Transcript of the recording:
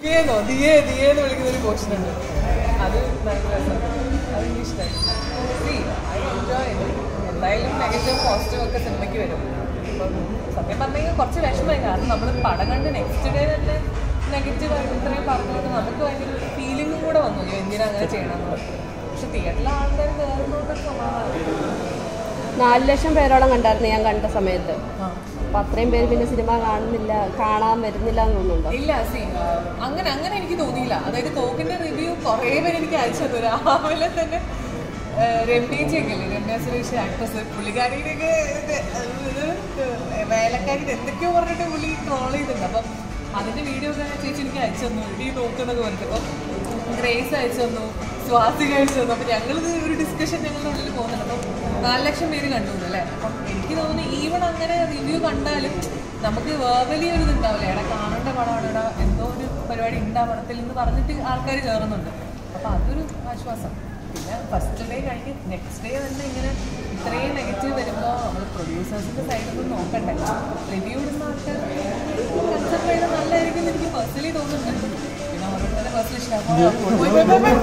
ദിയേന്നോ ദിയേ ദിയേ എന്ന് വിളിക്കുന്ന ഒരു പോർഷൻ ഉണ്ട് അത് നല്ല രസമാണ് അതെനിക്ക് ഇഷ്ടമായി സി ഐ എൻജോയ് എന്തായാലും നെഗറ്റീവ് പോസിറ്റീവ് ഒക്കെ സിനിമയ്ക്ക് വരും ഇപ്പം സത്യം പറഞ്ഞെങ്കിൽ കുറച്ച് വിഷമമായി കാരണം നമ്മൾ പടം കണ്ട് നെക്സ്റ്റ് ഡേ തന്നെ നെഗറ്റീവായിട്ട് ഇത്രയും പറഞ്ഞുകൊണ്ട് നമുക്ക് ഭയങ്കര ഒരു ഫീലിംഗും കൂടെ വന്നു അയ്യോ എന്തിനാ അങ്ങനെ ചെയ്യണമെന്ന് പറഞ്ഞു പക്ഷെ തിയേറ്ററിലെ ആൾക്കാർ കയറുന്നതുകൊണ്ട് സമാധാനം നാല് ലക്ഷം പേരോളം കണ്ടായിരുന്നു ഞാൻ കണ്ട സമയത്ത് ആ അപ്പൊ അത്രയും പേര് പിന്നെ സിനിമ കാണുന്നില്ല കാണാൻ വരുന്നില്ല എന്ന് തോന്നുന്നുണ്ടോ ഇല്ല സി അങ്ങനെ അങ്ങനെ എനിക്ക് തോന്നിയില്ല അതായത് തോക്കിന്റെ റിവ്യൂ കുറേ പേര് എനിക്ക് അയച്ചു തന്നു രാവിലെ തന്നെ ആ, രമ്യച്ചൊക്കെ അല്ലേ രമ്യ സുരേഷ് ആക്ട്രസ് പുള്ളിക്കാരിയുടെയൊക്കെ ഇത് ഇത് വേലക്കാരി എന്തൊക്കെയോ പറഞ്ഞിട്ട് പുള്ളി ട്രോൾ ചെയ്തിട്ടുണ്ട് അപ്പം അതിന്റെ വീഡിയോ ഒക്കെ ചേച്ചി എനിക്ക് അയച്ചു തന്നു ഈ നോക്കുന്നൊക്കെ പറഞ്ഞിട്ട് അപ്പം ഗ്രേസ് അയച്ചു തന്നു സ്വാസിക അയച്ചു തന്നു അപ്പം ഞങ്ങളിത് ഒരു ഡിസ്കഷൻ ഞങ്ങളുടെ ഉള്ളിൽ പോകുന്നുണ്ട് അപ്പം നാല് ലക്ഷം പേര് കണ്ടു അല്ലേ അപ്പം എനിക്ക് തോന്നുന്നു ഈവൺ അങ്ങനെ റിവ്യൂ കണ്ടാലും നമുക്ക് വേർബലി ഒരു ഇതുണ്ടാവില്ല എടാ കാണേണ്ട പടമാണ് എടാ എന്തോ ഒരു പരിപാടി ഉണ്ട് ആ പടത്തിൽ എന്ന് പറഞ്ഞിട്ട് ആൾക്കാർ കയറുന്നുണ്ട് അപ്പം അതൊരു ആശ്വാസം പിന്നെ ഫസ്റ്റ് ഡേ കഴിഞ്ഞ് നെക്സ്റ്റ് ഡേ തന്നെ ഇങ്ങനെ ഇത്രയും നെഗറ്റീവ് വരുമ്പോൾ നമ്മൾ പ്രൊഡ്യൂസേഴ്സിൻ്റെ സൈഡിൽ നിന്ന് നോക്കണ്ടേ റിവ്യൂ ഇടുന്ന ആൾക്കാർ കൺസെപ്റ്റ് ചെയ്താൽ നല്ലതായിരിക്കും എന്ന് എനിക്ക് പേഴ്സണലി തോന്നുന്നുണ്ട് പിന്നെ ഓരോരുത്തരുടെ പേഴ്സണൽ ഇഷ്ടം